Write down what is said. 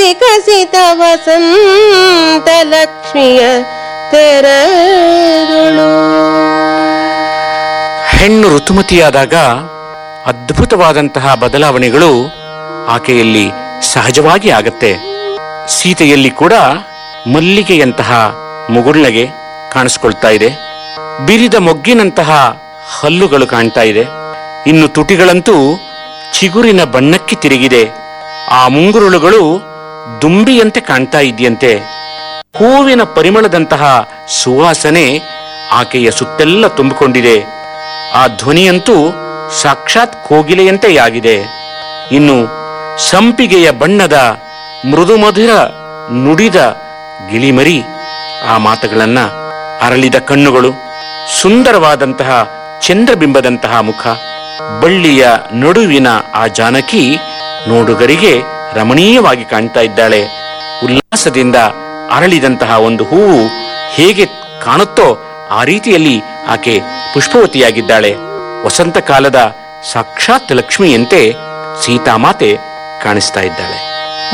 ವಿಕಸಿತ ವಸಂತ ಲಕ್ಷ್ಮಿಯ ತೆರೆದುಳು ಹೆಣ್ಣು ಋತುಮತಿಯಾದಾಗ ಅದ್ಭುತವಾದಂತಹ ಬದಲಾವಣೆಗಳು ಆಕೆಯಲ್ಲಿ ಸಹಜವಾಗಿ ಆಗತ್ತೆ ಸೀತೆಯಲ್ಲಿ ಕೂಡ ಮಲ್ಲಿಗೆಯಂತಹ ಮುಗುಳ್ನಗೆ ಕಾಣಿಸ್ಕೊಳ್ತಾ ಇದೆ ಬಿರಿದ ಮೊಗ್ಗಿನಂತಹ ಹಲ್ಲುಗಳು ಕಾಣ್ತಾ ಇದೆ ಇನ್ನು ತುಟಿಗಳಂತೂ ಚಿಗುರಿನ ಬಣ್ಣಕ್ಕೆ ತಿರುಗಿದೆ ಆ ಮುಂಗುರುಳುಗಳು ದುಂಬಿಯಂತೆ ಕಾಣ್ತಾ ಇದೆಯಂತೆ ಹೂವಿನ ಪರಿಮಳದಂತಹ ಸುವಾಸನೆ ಆಕೆಯ ಸುತ್ತೆಲ್ಲ ತುಂಬಿಕೊಂಡಿದೆ ಆ ಧ್ವನಿಯಂತೂ ಸಾಕ್ಷಾತ್ ಕೋಗಿಲೆಯಂತೆಯಾಗಿದೆ ಇನ್ನು ಸಂಪಿಗೆಯ ಬಣ್ಣದ ಮೃದು ಮಧುರ ನುಡಿದ ಗಿಳಿಮರಿ ಆ ಮಾತುಗಳನ್ನ ಅರಳಿದ ಕಣ್ಣುಗಳು ಸುಂದರವಾದಂತಹ ಚಂದ್ರಬಿಂಬದಂತಹ ಮುಖ ಬಳ್ಳಿಯ ನಡುವಿನ ಆ ಜಾನಕಿ ನೋಡುಗರಿಗೆ ರಮಣೀಯವಾಗಿ ಕಾಣ್ತಾ ಇದ್ದಾಳೆ ಉಲ್ಲಾಸದಿಂದ ಅರಳಿದಂತಹ ಒಂದು ಹೂವು ಹೇಗೆ ಕಾಣುತ್ತೋ ಆ ರೀತಿಯಲ್ಲಿ ಆಕೆ ಪುಷ್ಪವತಿಯಾಗಿದ್ದಾಳೆ ವಸಂತ ಕಾಲದ ಸಾಕ್ಷಾತ್ ಲಕ್ಷ್ಮಿಯಂತೆ ಸೀತಾಮಾತೆ ಕಾಣಿಸ್ತಾ ಇದ್ದಾಳೆ